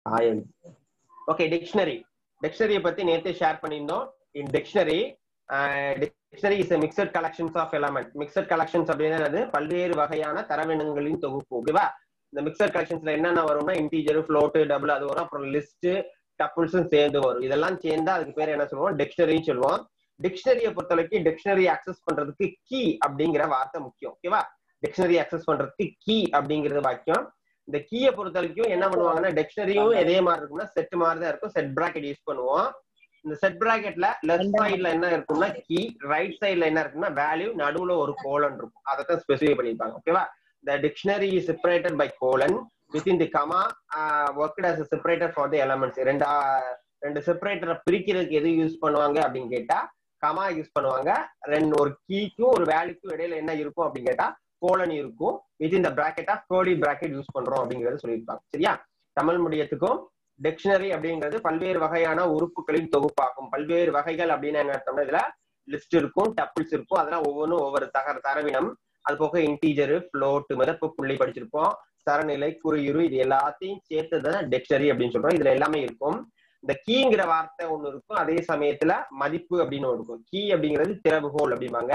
ஆயல் okay dictionary டிக்ஷனரியை பத்தி நேத்து share பண்ணியிருந்தோம் in dictionary dictionary is mixed collections of element mixed collections அப்படின்றது பல்வேறு வகையான தரவினங்களின் தொகுப்பு ஓகேவா இந்த மிக்சர் கலெக்ஷன்ஸ்ல என்னென்ன வரும்னா இன்டீஜர் ஃப்ளோட்டு டபுள் அது வரும் அப்புறம் லிஸ்ட் டப்புள்ஸும் சேர்ந்து வரும் இதெல்லாம் சேர்ந்தா அதுக்கு பேர் என்ன சொல்லுவோம் டிக்ஷனரின்னு சொல்லுவோம் டிக்ஷனரியை பொறுத்த வரைக்கும் டிக்ஷனரி அக்சஸ் பண்றதுக்கு கீ அப்படிங்கிற வார்த்தை முக்கியம் ஓகேவா டிக்ஷனரி அக்சஸ் பண்றதுக்கு கீ அப்படிங்கிறது வாக்கியம் இந்த கீயை பொறுத்த வரைக்கும் என்ன பண்ணுவாங்கன்னா டிக்ஷனரியும் இதே மாதிரி இருக்கும்னா செட் மாதிரி தான் இருக்கும் செட் பிராக்கெட் யூஸ் பண்ணுவோம் இந்த செட் பிராக்கெட்ல லெஃப்ட் சைட்ல என்ன இருக்கும்னா கீ ரைட் சைட்ல என்ன இருக்கும்னா வேல்யூ நடுவுல ஒரு கோலன் இருக்கும் அதை தான் ஸ்பெசிஃபை பண்ணிருப்பாங்க ஓகேவா the dictionary is separated by colon within the comma uh, worked as a separator for the elements ரெண்டு ரெண்டு செப்பரேட்டரை பிரிக்கிறதுக்கு எது யூஸ் பண்ணுவாங்க அப்படின்னு கேட்டா கமா யூஸ் பண்ணுவாங்க ரெண்டு ஒரு கீக்கும் ஒரு வேல்யூக்கும் இடையில என்ன இருக்கும் அப்படின்னு கேட்டா கோலன் இருக்கும் வித் இந்த bracket of curly bracket use பண்றோம் அப்படிங்கறது சொல்லியிருப்பாங்க சரியா தமிழ் முடியத்துக்கும் டிக்ஷனரி அப்படிங்கிறது பல்வேறு வகையான உறுப்புகளின் தொகுப்பாகும் பல்வேறு வகைகள் அப்படின்னு என்ன அர்த்தம்னா இதுல லிஸ்ட் இருக்கும் டப்பிள்ஸ் இருக்கும் அதெல்லாம் ஒவ்வொன்றும் ஒவ்வொரு தகர தரவினம் அது போக இன்டீஜரு ஃப்ளோட் மிதப்பு புள்ளி படிச்சிருப்போம் தரநிலை குறியுறு இது எல்லாத்தையும் சேர்த்துதான் டிக்ஷனரி அப்படின்னு சொல்றோம் இதுல எல்லாமே இருக்கும் இந்த கீங்கிற வார்த்தை ஒண்ணு இருக்கும் அதே சமயத்துல மதிப்பு அப்படின்னு ஒன்று இருக்கும் கீ அப்படிங்கிறது திறவுகோல் அப்படிம்பாங்க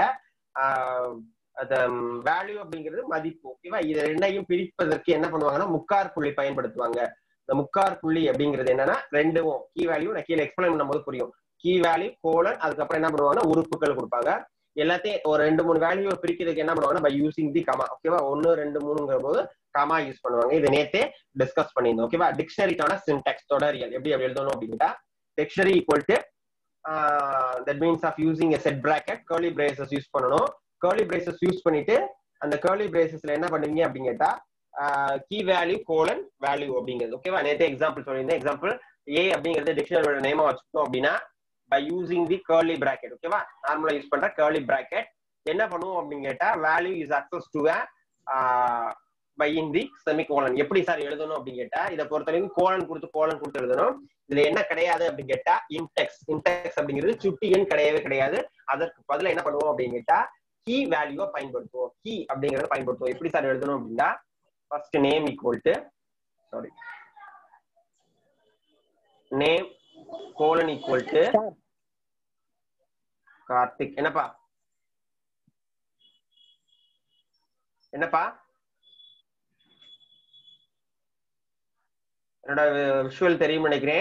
வேல்யூ அப்படிங்கிறது மதிப்பு ஓகேவா இது ரெண்டையும் பிரிப்பதற்கு என்ன பண்ணுவாங்கன்னா முக்கார் புள்ளி பயன்படுத்துவாங்க இந்த முக்கார் புள்ளி அப்படிங்கிறது என்னன்னா ரெண்டும் கீ வேல்யூ நான் கீழே எக்ஸ்பிளைன் பண்ணும்போது புரியும் கீ வேல்யூ கோலன் அதுக்கப்புறம் என்ன பண்ணுவாங்கன்னா உறுப்புகள் கொடுப்பாங்க எல்லாத்தையும் ஒரு ரெண்டு மூணு வேல்யூ பிரிக்கிறதுக்கு என்ன பண்ணுவாங்க பை யூசிங் தி கமா ஓகேவா ஒன்னு ரெண்டு மூணுங்கிற போது கமா யூஸ் பண்ணுவாங்க இது நேத்தே டிஸ்கஸ் பண்ணியிருந்தோம் ஓகேவா டிக்ஷனரிக்கான சின்டெக்ஸ் தொடரியல் எப்படி அப்படி எழுதணும் அப்படின்னா dictionary equal to that means of using a set bracket curly braces use பண்ணணும் கர்லி பிரேசஸ் யூஸ் பண்ணிட்டு அந்த கர்லி பிரேசஸ்ல என்ன பண்ணுவீங்க அப்படின்னு கேட்டா கீ வேல்யூ கோலன் வேல்யூ அப்படிங்கிறது ஓகேவா நேத்தே எக்ஸாம்பிள் சொல்லியிருந்தேன் எக்ஸாம்பிள் ஏ அப்படிங்கிறது டிக்ஷனரியோட நேமா வச்சுக்கோம் அப்படின்னா by using the curly bracket ஓகேவா நார்மலா யூஸ் பண்ற கர்லி பிராக்கெட் என்ன பண்ணுவோம் அப்படின்னு கேட்டா value is access to by in the semicolon எப்படி சார் எழுதணும் அப்படின்னு கேட்டா இதை பொறுத்த வரைக்கும் கோலன் கொடுத்து கோலன் கொடுத்து எழுதணும் இதுல என்ன கிடையாது அப்படின்னு கேட்டா இன்டெக்ஸ் இன்டெக்ஸ் அப்படிங்கிறது சுட்டி எண் கிடையவே கிடையாது அதற்கு பதில என்ன பண்ணுவோம் அப்படின்னு கேட்டா கீ வேல்யூவை பயன்படுத்துவோம் கீ அப்படிங்கறத பயன்படுத்துவோம் எப்படி சார் எழுதணும் அப்படின்னா first name equal to sorry name colon equal to Karthik என்னப்பா என்னப்பா என்னோட விஷுவல் தெரியும் நினைக்கிறேன்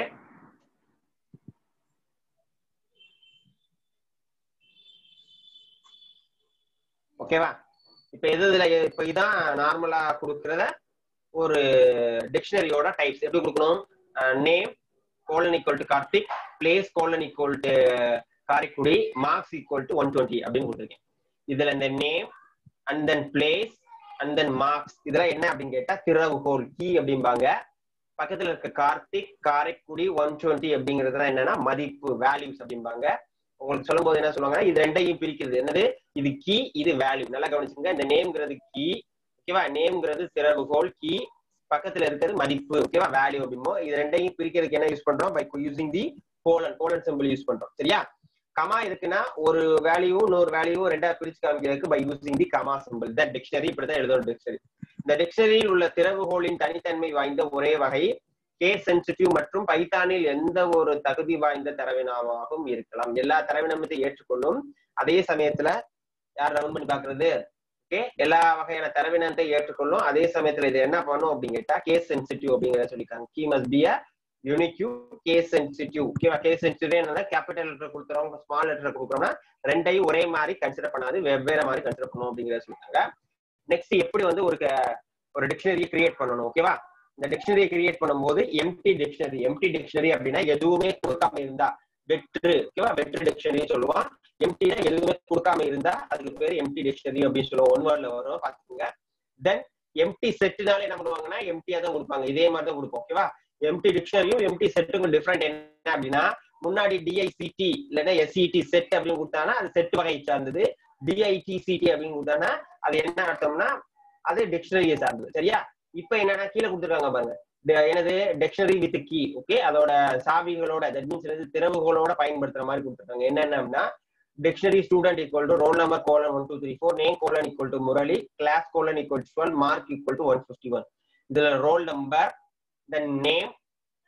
ஓகேவா இப்ப எது இதுல இப்ப இதான் நார்மலா கொடுக்கறத ஒரு டிக்ஷனரியோட டைப்ஸ் எப்படி கொடுக்கணும் name colon equal to Karthik place colon equal to Karaikudi marks equal to one twenty அப்படின்னு கொடுத்துருக்கேன் இதுல இந்த name and then place and then marks இதெல்லாம் என்ன அப்படின்னு கேட்டா திறவுகோல் கீ அப்படிம்பாங்க பக்கத்துல இருக்க கார்த்திக் காரைக்குடி ஒன் டுவெண்ட்டி அப்படிங்கிறதுலாம் என்னன்னா மதிப்பு வேல்யூஸ் அப்படிம்பாங்க உங்களுக்கு சொல்லும் போது என்ன சொல்லுவாங்கன்னா இது ரெண்டையும் பிரிக்கிறது என்னது இது கீ இது வேல்யூ நல்லா கவனிச்சுங்க இந்த நேம்ங்கிறது கீ ஓகேவா நேம்ங்கிறது திறவுகோல் கீ பக்கத்துல இருக்கிறது மதிப்பு ஓகேவா வேல்யூ அப்படிமோ இது ரெண்டையும் பிரிக்கிறதுக்கு என்ன யூஸ் பண்றோம் by using the colon colon symbol use பண்றோம் சரியா கமா இருக்குன்னா ஒரு வேல்யூ இன்னொரு வேல்யூ ரெண்டா பிரிச்சு காமிக்கிறதுக்கு by using the comma symbol the dictionary இப்படிதான் எழுதணும் டிக்ஷனரி இந்த டிக்ஷனரியில் உள்ள திறவுகோலின் தனித்தன்மை வாய்ந்த ஒரே வகை கே சென்சிட்டிவ் மற்றும் பைத்தானில் எந்த ஒரு தகுதி வாய்ந்த தரவினமாகவும் இருக்கலாம் எல்லா தரவினமத்தை ஏற்றுக்கொள்ளும் அதே சமயத்துல யார் ரவுண்ட் பண்ணி பாக்குறது ஓகே எல்லா வகையான தரவினத்தை ஏற்றுக்கொள்ளும் அதே சமயத்துல இது என்ன பண்ணும் அப்படின்னு கேட்டா கேஸ் சென்சிட்டிவ் அப்படிங்கிறத சொல்லியிருக்காங்க key must be a unique case sensitive ஓகேவா கேஸ் சென்சிட்டிவ் என்னன்னா கேபிட்டல் லெட்டர் கொடுக்குறோம் ஸ்மால் லெட்டர் கொடுக்குறோம்னா ரெண்டையும் ஒரே மாதிரி கன்சிடர் பண்ணாது வெவ்வேறு மாதிரி கன்சிடர் பண்ணும் அப்படிங்கிறத சொல்லிட்டாங்க நெக்ஸ்ட் எப்படி வந்து ஒரு ஒரு டிக்ஷனரி கிரியேட் பண்ணணும் ஓகேவா இந்த டிக்ஷனரியை கிரியேட் பண்ணும்போது எம்டி டிக்ஷனரி எம்டி டிக்ஷனரி அப்படின்னா எதுவுமே கொடுக்காம இருந்தா வெற்று ஓகேவா வெற்று டிக்ஷனரி சொல்லுவான் எம்டினா எதுவுமே கொடுக்காம இருந்தா அதுக்கு பேர் எம்டி டிக்ஷனரி அப்படின்னு சொல்லுவோம் ஒன் வேர்ட்ல வரும் பாத்துக்கோங்க தென் எம்டி செட்டுனாலே என்ன பண்ணுவாங்கன்னா எம்டியா தான் கொடுப்பாங்க இதே மாதிரி தான் கொடுப்போம் ஓகேவா எம்டி டிக்ஷனரியும் எம்டி செட்டுக்கும் டிஃப்ரெண்ட் என்ன அப்படின்னா முன்னாடி டிஐசிடி இல்லைன்னா எஸ்சிடி செட் அப்படின்னு கொடுத்தாங்கன்னா அது செட் வகையை சார்ந்தது டிஐடிசிடி அப்படின்னு கொடுத்தாங்கன்னா அது என்ன அர்த்தம்னா அது டிக்ஷனரியை சார்ந்தது சரியா இப்ப என்னன்னா கீழே கொடுத்துருக்காங்க பாருங்க எனது டிக்ஷனரி வித் கீ ஓகே அதோட சாவிகளோட தட் மீன்ஸ் என்னது திறவுகளோட பயன்படுத்துற மாதிரி கொடுத்துருக்காங்க என்னென்னா dictionary student equal to roll number colon one two three four name colon equal to Murali class colon equal to twelve mark equal to one fifty one இதுல roll number then name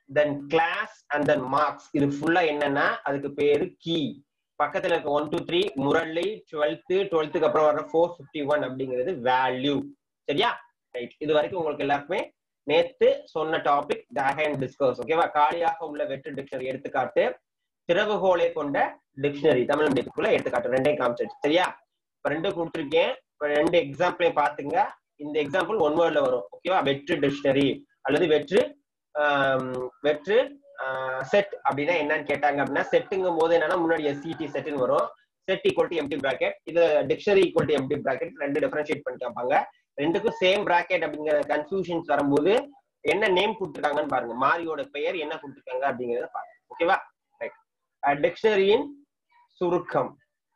then class and then marks இது ஃபுல்லா என்னன்னா அதுக்கு பேரு key பக்கத்துல இருக்க one two three Murali twelfth டுவெல்த்துக்கு அப்புறம் வர ஃபோர் ஃபிஃப்டி ஒன் அப்படிங்கிறது வேல்யூ சரியா ரைட் இது வரைக்கும் உங்களுக்கு எல்லாருக்குமே நேத்து சொன்ன டாபிக் டேகன் டிஸ்கர்ஸ் ஓகேவா காலியாக உள்ள வெற்று டிக்ஷனரி எடுத்துக்காட்டு திறவுகோலை கொண்ட டிக்ஷனரி தமிழ் மீடியத்துக்குள்ள எடுத்துக்காட்டு ரெண்டையும் காமிச்சிருச்சு சரியா இப்ப ரெண்டு கொடுத்துருக்கேன் இப்ப ரெண்டு எக்ஸாம்பிளையும் பாத்துங்க இந்த எக்ஸாம்பிள் ஒன் வேர்ட்ல வரும் ஓகேவா வெற்று டிக்ஷனரி அல்லது வெற்று வெற்று செட் அப்படின்னா என்னன்னு கேட்டாங்க அப்படின்னா செட்டுங்கும் போது என்னன்னா முன்னாடி எஸ்சிடி செட்னு வரும் set equal to empty bracket இது dictionary equal to empty bracket ரெண்டு டிஃபரன்ஷியேட் பண்ணி கேட்பாங்க ரெண்டுக்கும் சேம் பிராக்கெட் அப்படிங்கிற கன்ஃபியூஷன்ஸ் வரும்போது என்ன நேம் கொடுத்துருக்காங்கன்னு பாருங்க மாரியோட பெயர் என்ன கொடுத்துருக்காங்க அப்படிங்கறத பாருங்க ஓகேவா ரைட் டிக்ஷனரியின் சுருக்கம்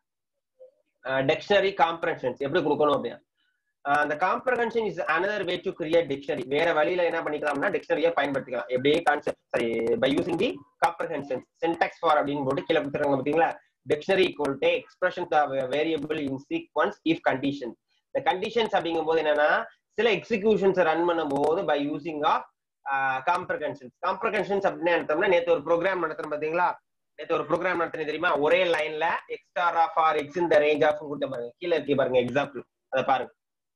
டிக்ஷனரி காம்ப்ரஹென்ஷன்ஸ் எப்படி கொடுக்கணும் அப்படின்னா அந்த comprehension is another way to create dictionary வேற வழியில என்ன பண்ணிக்கலாம்னா டிக்ஷனரியை பயன்படுத்திக்கலாம் எப்படி concept sorry by using the comprehension syntax for அப்படின்னு போட்டு கீழே கொடுத்துருக்காங்க பாத்தீங்களா dictionary equal to expression variable in sequence if condition இந்த கண்டிஷன்ஸ் அப்படிங்கும் போது என்னன்னா சில எக்ஸிகியூஷன்ஸ் ரன் பண்ணும் போது by using of comprehensions comprehensions அப்படின்னு எடுத்தோம்னா நேற்று ஒரு ப்ரோக்ராம் நடத்துறோம் பாத்தீங்களா நேற்று ஒரு ப்ரோக்ராம் நடத்தினது தெரியுமா ஒரே லைன்ல எக்ஸ்டார் ஆஃப் ஆர் எக்ஸ் இந்த ரேஞ்ச் ஆஃப் கொடுத்த பாருங்க கீழே இருக்கு பாருங்க எக்ஸாம்பிள் அதை பாருங்க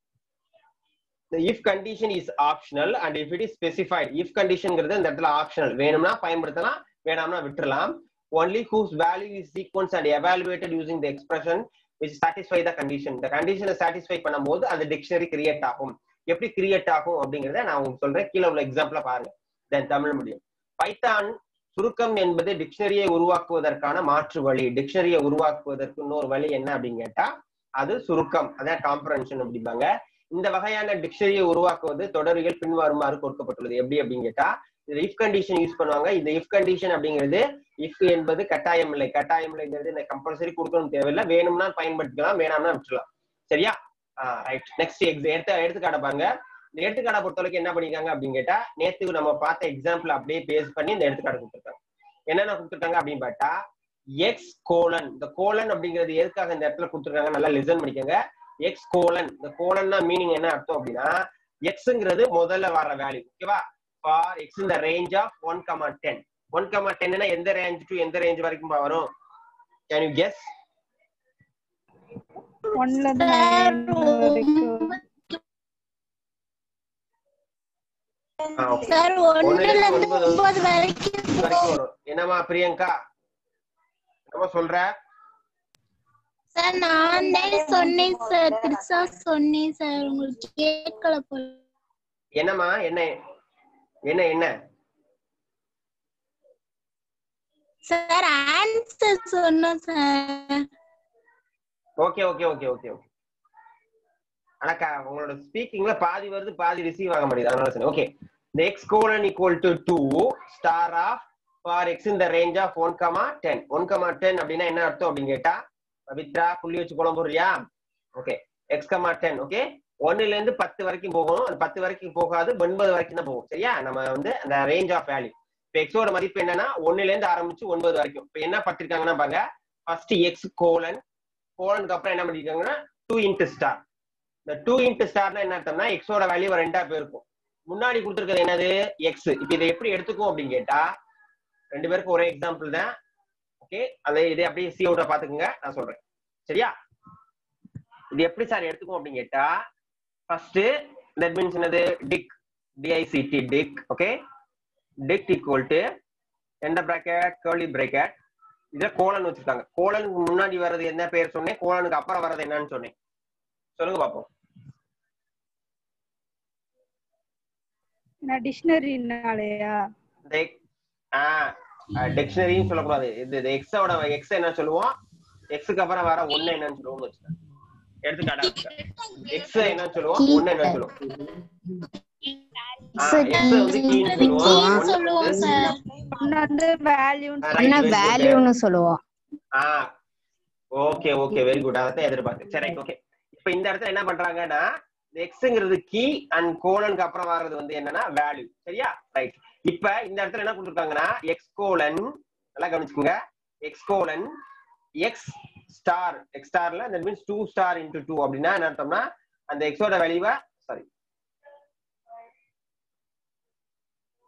the if condition is optional and if it is specified if conditionங்கிறது இந்த இடத்துல ஆப்ஷனல் வேணும்னா பயன்படுத்தலாம் வேணாம்னா விட்டுறலாம் only whose value is sequence and evaluated using the expression which satisfy the condition இந்த கண்டிஷனை சாட்டிஸ்ஃபை பண்ணும்போது அந்த டிக்ஷனரி கிரியேட் ஆகும் எப்படி கிரியேட் ஆகும் அப்படிங்கறத நான் உங்களுக்கு சொல்றேன் கீழே உள்ள எக்ஸாம்பிளா பாருங்க தென் தமிழ் முடியும் பைத்தான் சுருக்கம் என்பது டிக்ஷனரியை உருவாக்குவதற்கான மாற்று வழி டிக்ஷனரியை உருவாக்குவதற்கு இன்னொரு வழி என்ன அப்படின்னு கேட்டா அது சுருக்கம் அதான் காம்ப்ரன்ஷன் அப்படிம்பாங்க இந்த வகையான டிக்ஷனரியை உருவாக்குவது தொடரியல் பின்வருமாறு கொடுக்கப்பட்டுள்ளது எப்படி அப்படின்னு கேட்டா இது இஃப் கண்டிஷன் யூஸ் பண்ணுவாங்க இந்த இஃப் கண்டிஷன் அப்படிங்கிறது இஃப் என்பது கட்டாயம் இல்லை கட்டாயம் இல்லைங்கிறது இந்த கம்பல்சரி கொடுக்கணும் தேவையில்லை வேணும்னா பயன்படுத்திக்கலாம் வேணாம்னா விட்டுலாம் சரியா ரைட் நெக்ஸ்ட் எக்ஸ் எடுத்த எடுத்துக்காட்ட பாருங்க இந்த எடுத்துக்காட்டை பொறுத்தவரைக்கும் என்ன பண்ணிருக்காங்க அப்படின்னு கேட்டா நேத்துக்கு நம்ம பார்த்த எக்ஸாம்பிள் அப்படியே பேஸ் பண்ணி இந்த எடுத்துக்காட்டு கொடுத்துருக்காங்க என்னென்ன கொடுத்துருக்காங்க அப்படின்னு பார்த்தா எக்ஸ் கோலன் இந்த கோலன் அப்படிங்கிறது எதுக்காக இந்த இடத்துல கொடுத்துருக்காங்க நல்லா லிசன் பண்ணிக்கோங்க எக்ஸ் கோலன் இந்த கோலன்னா மீனிங் என்ன அர்த்தம் அப்படின்னா எக்ஸ்ங்கிறது முதல்ல வர வேல்யூ ஓகேவா ஃபார் எக்ஸ் இந்த range of one comma ten one comma டென்னா எந்த ரேஞ்ச் டு எந்த ரேஞ்ச் வரைக்கும் வரும் கேன் யூ கெஸ் ஒன்ல வரைக்கும் சார் ஒண்ணுல ஒண்ணுல இருந்து இருந்து ஒன்பது ஒன்பது வரைக்கும் வரைக்கும் வரும் என்னமா பிரியங்கா என்னமா சொல்ற சார் நான் தான் சொன்னேன் சார் பெருசா சொன்னேன் சார் உங்களுக்கு கேட்கல போல என்னம்மா என்ன என்ன என்ன சார் ஆன்சர் சொன்னேன் sir okay okay okay okay okay ஆனாக்கா உங்களோட ஸ்பீக்கிங்ல பாதி வருது பாதி ரிசீவ் ஆக மாட்டேங்குது அதனால சரி ஓகே இந்த x colon equal to two star of for x இந்த range of one comma ten one comma ten அப்படின்னா என்ன அர்த்தம் அப்படின்னு கேட்டா பவித்ரா புள்ளி வச்சு குழம்பு போடுறியா okay x comma ten okay ஒன்னுல இருந்து பத்து வரைக்கும் போகணும் அந்த பத்து வரைக்கும் போகாது ஒன்பது வரைக்கும் தான் போகும் சரியா நம்ம வந்து அந்த ரேஞ்ச் ஆஃப் வேல்யூ இப்போ எக்ஸோட மதிப்பு என்னன்னா ஒன்னுல இருந்து ஆரம்பிச்சு ஒன்பது வரைக்கும் இப்போ என்ன பட்டிருக்காங்கன்னா பாருங்க ஃபர்ஸ்ட் எக்ஸ் கோலன் கோலனுக்கு அப்புறம் என்ன பண்ணிருக்காங்கன்னா டூ இன்ட்டு ஸ்டார் இந்த டூ இன்ட்டு ஸ்டார்னா என்ன அர்த்தம்னா எக்ஸோட வேல்யூ ரெண்டா போயிருக்கும் முன்னாடி கொடுத்துருக்கிறது என்னது எக்ஸ் இப்போ இதை எப்படி எடுத்துக்கும் அப்படின்னு கேட்டா ரெண்டு பேருக்கும் ஒரே எக்ஸாம்பிள் தான் ஓகே அதை இதை அப்படியே சி அவுட்டா பாத்துக்கோங்க நான் சொல்றேன் சரியா இது எப்படி சார் எடுத்துக்கும் அப்படின்னு கேட்டா ஃபர்ஸ்ட் தட் மீன்ஸ் என்னது dict DICT dict okay dict equal to எந்த பிராக்கெட் கர்லி பிராக்கெட் இதுல கோலன் வச்சிருக்காங்க கோலனுக்கு முன்னாடி வர்றது என்ன பேர் சொன்னேன் கோலனுக்கு அப்புறம் வர்றது என்னன்னு சொன்னேன் சொல்லுங்க பாப்போம் நான் டிக்ஷனரினாலயா இந்த டிக்ஷனரின்னு சொல்லக்கூடாது இது எக்ஸோட எக்ஸ் என்ன சொல்லுவோம் எக்ஸுக்கு அப்புறம் வர ஒண்ணு என்னன்னு சொல்லுவோம் வச்சுக்கோங்க எடுத்துக்காட்டா எக்ஸ் என்ன சொல்லுவோம் ஒண்ணு என்ன சொல்லுவோம் எக்ஸ் வந்து கீன்னு சொல்லுவோம் கீ சொல்லுவோம் சார் ஒன்னு வந்து வேல்யூ அண்ணா வேல்யூன்னு சொல்லுவோம் ஆ ஓகே ஓகே வெரி குட் அதான் எதிர்பார்த்தேன் சரி ஓகே இப்போ இந்த இடத்துல என்ன பண்றாங்கன்னா எக்ஸ்ங்கிறது கீ அண்ட் கோலனுக்கு அப்புறம் வர்றது வந்து என்னன்னா வேல்யூ சரியா ரைட் இப்ப இந்த இடத்துல என்ன கொடுத்துருக்காங்கன்னா எக்ஸ் கோலன் நல்லா கவனிச்சுக்கோங்க x colon x star x ஸ்டார்ல that means two star into two அப்படின்னா என்ன அர்த்தம்னா அந்த எக்ஸோட வேல்யூவை சாரி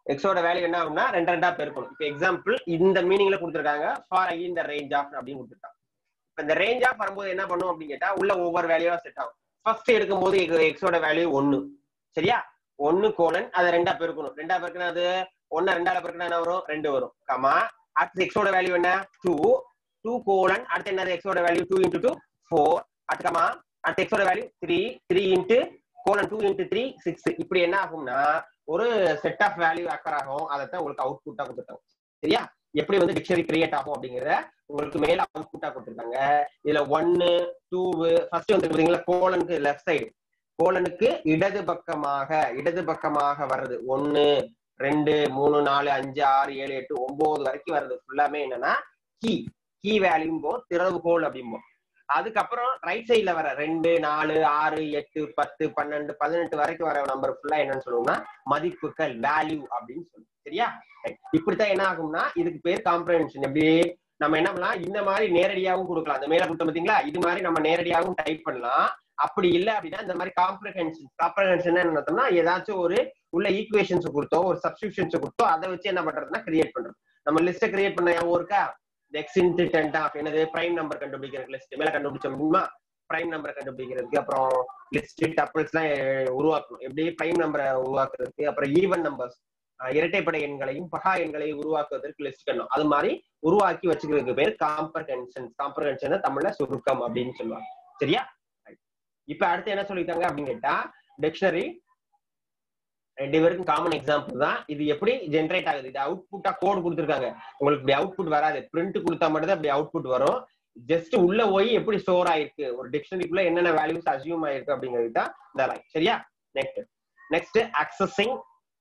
எக்ஸோட வேல்யூ என்ன ஆகும்னா ரெண்டு ரெண்டா பெருக்கணும் இப்போ எக்ஸாம்பிள் இந்த மீனிங்ல கொடுத்துருக்காங்க ஃபார் ஐ இந்த ரேஞ்ச் ஆஃப் அப்படின்னு கொடுத்துருக்காங்க இப்போ இந்த ரேஞ்ச் ஆஃப் வரும்போது என்ன பண்ணும் அப்படின்னு கேட்டா உள்ள ஒவ்வொரு வேல்யூவா செட் ஆகும் ஃபர்ஸ்ட் எடுக்கும்போது எக்ஸோட வேல்யூ ஒன்னு சரியா ஒன்னு கோலன் அதை ரெண்டா பெருக்கணும் ரெண்டா பெருக்கினா அது ஒன்னு ரெண்டால பெருக்கினா என்ன வரும் ரெண்டு வரும் கமா அடுத்து எக்ஸோட வேல்யூ என்ன டூ டூ கோலன் அடுத்து என்னது எக்ஸோட value two into two four அடுத்து கமா அடுத்து எக்ஸோட value three three into colon two into three six இப்படி என்ன ஆகும்னா ஒரு செட் ஆஃப் வேல்யூ அக்கர் ஆகும் அதைத்தான் உங்களுக்கு அவுட்புட்டா கொடுத்துருக்காங்க சரியா எப்படி வந்து டிக்ஷனரி கிரியேட் ஆகும் அப்படிங்கறத உங்களுக்கு மேல அவுட்புட்டா கொடுத்துருக்காங்க இதுல ஒன்னு டூ ஃபர்ஸ்ட் வந்து பாத்தீங்களா கோலனுக்கு லெஃப்ட் சைடு கோலனுக்கு இடது பக்கமாக இடது பக்கமாக வர்றது ஒன்னு ரெண்டு மூணு நாலு அஞ்சு ஆறு ஏழு எட்டு ஒன்பது வரைக்கும் வர்றது ஃபுல்லாமே என்னன்னா கீ கீ வேல்யூம்போ திறவுகோல் அப்படிம்போம் அதுக்கப்புறம் ரைட் சைட்ல வர ரெண்டு நாலு ஆறு எட்டு பத்து பன்னெண்டு பதினெட்டு வரைக்கும் வர நம்பர் ஃபுல்லா என்னன்னு சொல்லுவோம்னா மதிப்புகள் வேல்யூ அப்படின்னு சொல்லுவோம் சரியா Right. இப்படித்தான் என்ன ஆகும்னா இதுக்கு பேர் காம்ப்ரஹென்ஷன் எப்படி நம்ம என்ன பண்ணலாம் இந்த மாதிரி நேரடியாகவும் கொடுக்கலாம் அந்த மேல கொடுத்தோம் பாத்தீங்களா இது மாதிரி நம்ம நேரடியாகவும் டைப் பண்ணலாம் அப்படி இல்லை அப்படின்னா இந்த மாதிரி காம்ப்ரஹென்ஷன் காம்ப்ரஹென்ஷன் என்ன அர்த்தம்னா ஏதாச்சும் ஒரு உள்ள ஈக்குவேஷன்ஸ் கொடுத்தோ ஒரு சப்ஸ்கிரிப்ஷன்ஸ் கொடுத்தோ அதை வச்சு என்ன பண்றதுன்னா கிரியேட் பண்றது நம்ம லிஸ்ட்டை கிரியேட் பண்ண ஞாபகம் இருக்கா எக்ஸ் இன்ட்டு டென் ஆஃப் என்னது பிரைம் நம்பர் கண்டுபிடிக்கிற லிஸ்ட் மேல கண்டுபிடிச்ச முடியுமா பிரைம் நம்பர் கண்டுபிடிக்கிறதுக்கு அப்புறம் லிஸ்ட் டப்பிள்ஸ் எல்லாம் எ- உருவாக்கணும் எப்படி பிரைம் நம்பரை உருவாக்குறதுக்கு அப்புறம் ஈவன் நம்பர்ஸ் இரட்டைப்படை எண்களையும் பகா எண்களையும் உருவாக்குவதற்கு லிஸ்ட் பண்ணணும் அது மாதிரி உருவாக்கி வச்சுக்கிறதுக்கு பேர் காம்பர்கன்ஷன் காம்பர்கன்ஷன் தமிழ்ல சுருக்கம் அப்படின்னு சொல்லுவாங்க சரியா Right. இப்ப அடுத்து என்ன சொல்லிட்டாங்க அப்படின்னு கேட்டா டிக்ஷனரி ரெண்டு பேருக்கும் காமன் எக்ஸாம்பிள் தான் இது எப்படி ஜென்ரேட் ஆகுது இது அவுட்புட்டா கோட் கொடுத்துருக்காங்க உங்களுக்கு இப்படி அவுட்புட் வராது பிரிண்ட் கொடுத்தா மட்டும் தான் இப்படி அவுட்புட் வரும் ஜஸ்ட் உள்ள போய் எப்படி ஸ்டோர் ஆயிருக்கு ஒரு டிக்ஷனரிக்குள்ள என்னென்ன வேல்யூஸ் அசியூம் ஆயிருக்கு அப்படிங்கிறது தான் இந்த லைன் சரியா next next accessing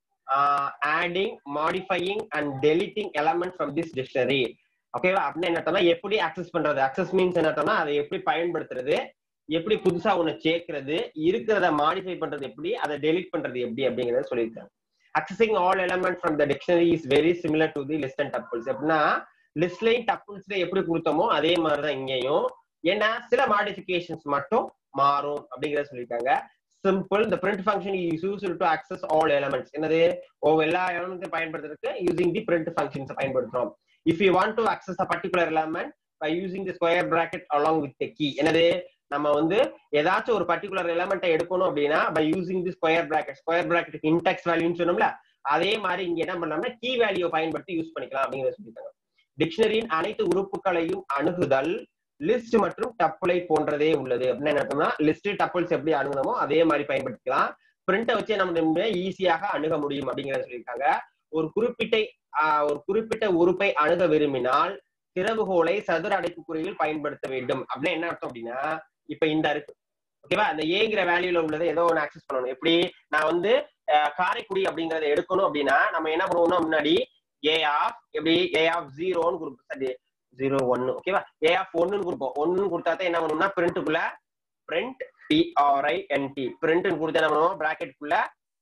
adding modifying and deleting element from this dictionary ஓகேவா அப்படின்னு என்ன அர்த்தம்னா எப்படி அக்சஸ் பண்றது அக்சஸ் மீன்ஸ் என்ன அர்த்தம்னா அதை எப்படி பயன்படுத்துறது எப்படி புதுசா ஒண்ணு சேர்க்கிறது இருக்கிறத மாடிஃபை பண்றது எப்படி அதை டெலிட் பண்றது எப்படி அப்படிங்கறத சொல்லியிருக்காங்க accessing all element from the dictionary is very similar to the list and tuples எப்படின்னா லிஸ்ட்லையும் டப்பிள்ஸ்ல எப்படி கொடுத்தோமோ அதே மாதிரிதான் இங்கேயும் ஏன்னா சில மாடிஃபிகேஷன்ஸ் மட்டும் மாறும் அப்படிங்கறத சொல்லியிருக்காங்க சிம்பிள் இந்த print function is used to access all elements என்னது ஓ எல்லா எலமெண்ட்டையும் பயன்படுத்துறதுக்கு யூசிங் தி print functions பயன்படுத்துறோம் if you want to access a particular element by using the square bracket along with the key என்னது நம்ம வந்து ஏதாச்சும் ஒரு பர்டிகுலர் எலமெண்ட்டை எடுக்கணும் அப்படின்னா by using the square bracket square bracket index வேல்யூன்னு சொன்னோம்ல அதே மாதிரி இங்க என்ன பண்ணலாம்னா கீ வேல்யூ பயன்படுத்தி யூஸ் பண்ணிக்கலாம் அப்படிங்கறத சொல்லிட்டாங்க டிக்ஷனரியின் அனைத்து உறுப்புகளையும் அணுகுதல் லிஸ்ட் மற்றும் டப்புளை போன்றதே உள்ளது அப்படின்னு என்ன அர்த்தம்னா லிஸ்ட் டப்புள்ஸ் எப்படி அணுகுனமோ அதே மாதிரி பயன்படுத்திக்கலாம் பிரிண்டை வச்சு நம்ம ஈஸியாக அணுக முடியும் அப்படிங்கறத சொல்லியிருக்காங்க ஒரு குறிப்பிட்ட ஆஹ், ஒரு குறிப்பிட்ட உறுப்பை அணுக விரும்பினால் திறவுகோலை சதுர அடைப்புக்குறியில் பயன்படுத்த வேண்டும் அப்படின்னு என்ன அர்த்தம் அப்படின்னா இப்ப இந்த இருக்கு ஓகேவா அந்த ஏங்கிற வேல்யூல உள்ளதை ஏதோ ஒன்று ஆக்சஸ் பண்ணணும் எப்படி நான் வந்து அஹ், காரைக்குடி அப்படிங்கறத எடுக்கணும் அப்படின்னா நம்ம என்ன பண்ணுவோம்னா முன்னாடி ஏ ஆஃப் எப்படி ஏ ஆஃப் ஜீரோன்னு கொடுப்போம் சரி ஜீரோ ஒன்னு ஓகேவா ஏ ஆஃப் ஒன்னு கொடுப்போம் ஒன்னு கொடுத்தா தான் என்ன பண்ணணும்னா பிரிண்ட்டுக்குள்ள பிரிண்ட் பிஆர்ஐ என்டி பிரிண்ட் கொடுத்தா என்ன பண்ணுவோம் பிராக்கெட்டுக்குள்ள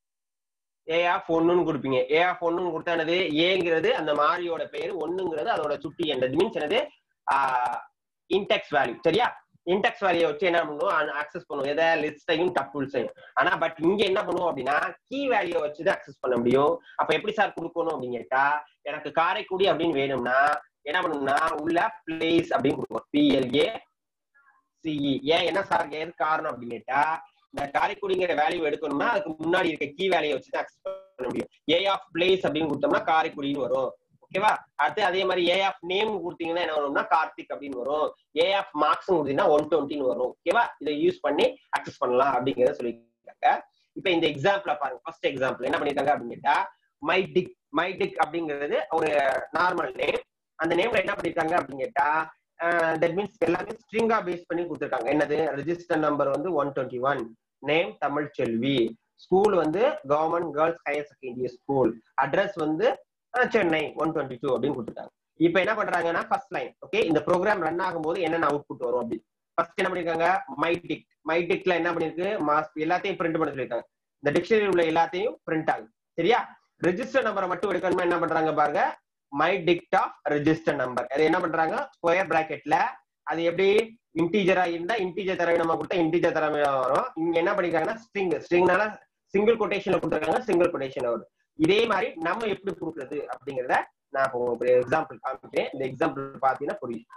ஏ ஆஃப் ஒன்னுன்னு கொடுப்பீங்க ஏ ஆஃப் ஒன்னுன்னு கொடுத்தா என்னது ஏங்கிறது அந்த மாறியோட பெயர் ஒண்ணுங்கிறது அதோட சுட்டி என்னது மீன்ஸ் என்னது இன்டெக்ஸ் வேல்யூ சரியா இன்டெக்ஸ் வேல்யூ வச்சு என்ன பண்ணுவோம் ஆக்சஸ் பண்ணுவோம் எதை லிஸ்டையும் டப்புள்ஸையும் ஆனா பட் இங்க என்ன பண்ணுவோம் அப்படின்னா கீ வேல்யூ வச்சு தான் அக்சஸ் பண்ண முடியும் அப்ப எப்படி சார் கொடுக்கணும் அப்படின்னு கேட்டா எனக்கு காரைக்குடி அப்படின்னு வேணும்னா என்ன பண்ணணும்னா உள்ள பிளேஸ் அப்படின்னு கொடுப்போம் பிஎல்ஏ சிஇ ஏன் என்ன சார் எது காரணம் அப்படின்னு கேட்டா இந்த காரைக்குடிங்கிற வேல்யூ எடுக்கணும்னா அதுக்கு முன்னாடி இருக்க கீ வேல்யூ வச்சு தான் அக்சஸ் பண்ண முடியும் ஏ ஆஃப் பிளேஸ் அப்படின்னு கொடுத்தோம்னா காரைக்குடின்னு வரும் ஓகேவா அடுத்து அதே மாதிரி ஏ ஆஃப் நேம் கொடுத்தீங்கன்னா என்ன வரும்னா கார்த்திக் அப்படின்னு வரும் ஏ ஆஃப் மார்க்ஸ் கொடுத்தீங்கன்னா ஒன் டுவெண்ட்டின்னு வரும் ஓகேவா இதை யூஸ் பண்ணி அக்சஸ் பண்ணலாம் அப்படிங்கறத சொல்லியிருக்காங்க இப்ப இந்த எக்ஸாம்பிள பாருங்க ஃபர்ஸ்ட் எக்ஸாம்பிள் என்ன பண்ணிருக்காங்க அப்படின்னு கேட்டா மை டிக் மை டிக் அப்படிங்கிறது ஒரு நார்மல் நேம் அந்த நேம்ல என்ன பண்ணிருக்காங்க அப்படின்னு கேட்டா தட் மீன்ஸ் எல்லாமே ஸ்ட்ரிங்கா பேஸ் பண்ணி கொடுத்துருக்காங்க என்னது ரெஜிஸ்டர் நம்பர் வந்து one twenty one name Tamil Selvi school வந்து government girls higher secondary school address வந்து ah, Chennai one twenty two அப்படின்னு கொடுத்துருக்காங்க இப்போ என்ன பண்றாங்கன்னா ஃபர்ஸ்ட் லைன் ஓகே இந்த ப்ரோக்ராம் ரன் ஆகும்போது என்னென்ன அவுட்புட் வரும் அப்படி ஃபர்ஸ்ட் என்ன பண்ணிருக்காங்க மைடிக் மைடிக்ல என்ன பண்ணிருக்கு மாஸ் எல்லாத்தையும் பிரிண்ட் பண்ண சொல்லியிருக்காங்க இந்த டிக்ஷனரி உள்ள எல்லாத்தையும் பிரிண்ட் ஆகுது சரியா ரெஜிஸ்டர் நம்பரை மட்டும் எடுக்கணுமா என்ன பண்றாங்க பாருங்க my dict of register number அது என்ன பண்றாங்க ஸ்கொயர் பிராக்கெட்ல அது எப்படி இன்டீஜரா இருந்தா இன்டீஜர் தரவை நம்ம கொடுத்தா இன்டீஜர் தரவை வரும் இங்க என்ன பண்ணிருக்காங்கன்னா ஸ்ட்ரிங் ஸ்ட்ரிங்னால சிங்கிள் கொட்டேஷன்ல கொடுத்துருக்காங்க சிங்கிள் கொட்டேஷன் வரும் இதே மாதிரி நம்ம எப்படி கொடுக்குறது அப்படிங்கறத நான் இப்போ ஒரு எக்ஸாம்பிள் காமிக்கிறேன் இந்த எக்ஸாம்பிள் பாத்தீங்கன்னா புரியும்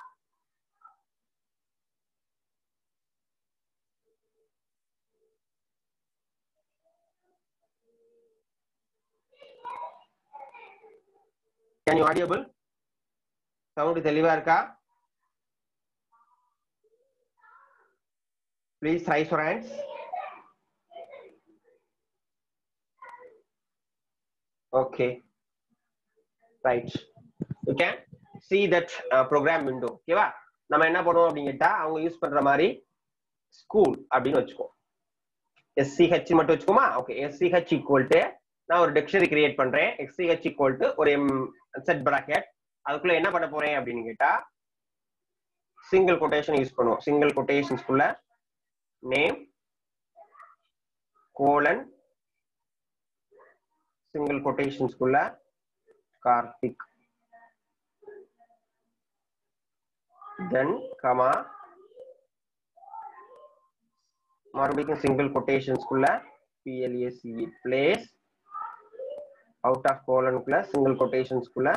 கேன் யூ ஆடியபிள் சவுண்ட் தெளிவா இருக்கா please raise your hands okay right you can see that uh, program window ஓகேவா நம்ம என்ன பண்ணுவோம் அப்படின்னு கேட்டா அவங்க யூஸ் பண்ற மாதிரி ஸ்கூல் அப்படின்னு வச்சுக்கோ எஸ்சிஹெச் மட்டும் வச்சுக்கோமா ஓகே எஸ்சிஹெச் ஈக்குவல் டு நான் ஒரு டிக்ஷனரி கிரியேட் பண்றேன் எஸ்சிஹெச் ஈக்குவல் டு ஒரு செட் பிராக்கெட் அதுக்குள்ள என்ன பண்ண போறேன் அப்படின்னு கேட்டா சிங்கிள் கொட்டேஷன் யூஸ் பண்ணுவோம் சிங்கிள் கொட்டேஷன்ஸ்குள்ள நேம் கோலன் சிங்கிள் கொட்டேஷன்ஸ்குள்ள கார்த்திக் தென் கமா மறுபடியும் சிங்கிள் கொட்டேஷன்ஸ்குள்ள பிஎல்ஏசி பிளேஸ் அவுட் ஆஃப் கோலனுக்குள்ள சிங்கிள் கொட்டேஷன்ஸ்குள்ள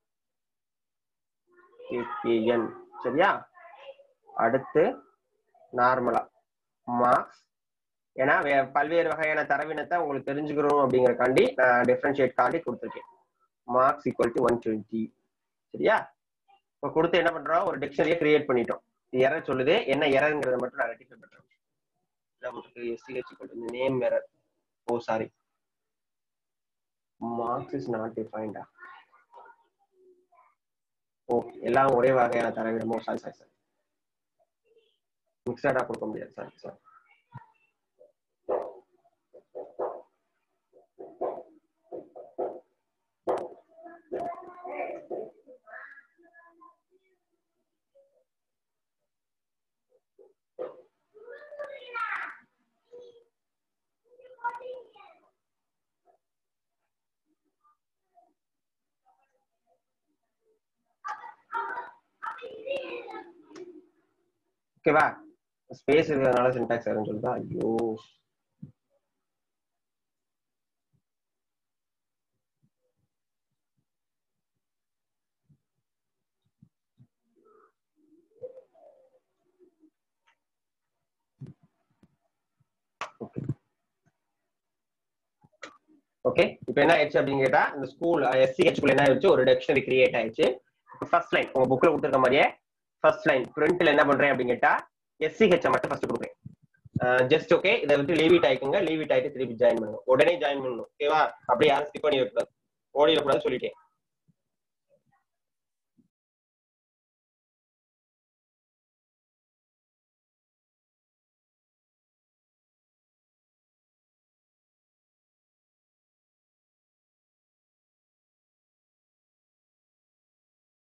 கேகேஎன் சரியா அடுத்து நார்மலா மார்க்ஸ் ஏன்னா வே- பல்வேறு வகையான தரவினத்தை உங்களுக்கு தெரிஞ்சுக்கணும் அப்படிங்கறக்காண்டி நான் டிஃபரன்ஷியேட் காண்டி கொடுத்துருக்கேன் marks equal to one twenty சரியா இப்போ கொடுத்து என்ன பண்றோம் ஒரு டிக்ஷனரியை கிரியேட் பண்ணிட்டோம் எரர் சொல்லுது என்ன எரர்ங்கிறத மட்டும் நான் ரெட்டிஃபை பண்றேன் நமக்கு SCH equal to name error oh sorry marks is not டிஃபைன்டா ஓ எல்லாம் ஒரே வகையான தரவிடமோ சாரி சாரி சாரி மிக்சடா கொடுக்க முடியாது சாரி சாரி ஓகேவா ஸ்பேஸ் இருக்கிறதுனால சின்டாக்ஸ் ஆகும்னு சொல்லிட்டு ஐயோ ஓகே இப்போ என்ன ஆயிடுச்சு அப்படின்னு கேட்டா இந்த ஸ்கூல் எஸ்சிஹெச் என்ன ஆயிடுச்சு ஒரு டிக்ஷனரி கிரியேட் ஆயிடுச்சு ஃபர்ஸ்ட் லைன் உங்க புக்ல கொடுத்துருக்க மாதிரியே ஃபர்ஸ்ட் லைன் பிரிண்ட்ல என்ன பண்றேன் அப்படின்னு கேட்டா எஸ்சிஹெச் மட்டும் ஃபர்ஸ்ட் கொடுக்குறேன் ஜஸ்ட் ஓகே இதை விட்டு லீவ் இட் ஆயிக்குங்க லீவ் இட் ஆயிட்டு திருப்பி ஜாயின் பண்ணுங்க உடனே ஜாயின் பண்ணணும் ஓகேவா அப்படியே யாரும் ஸ்கிப் பண்ணி வைக்கூடாது ஓடிடக்கூடாது சொல்லிட்டேன்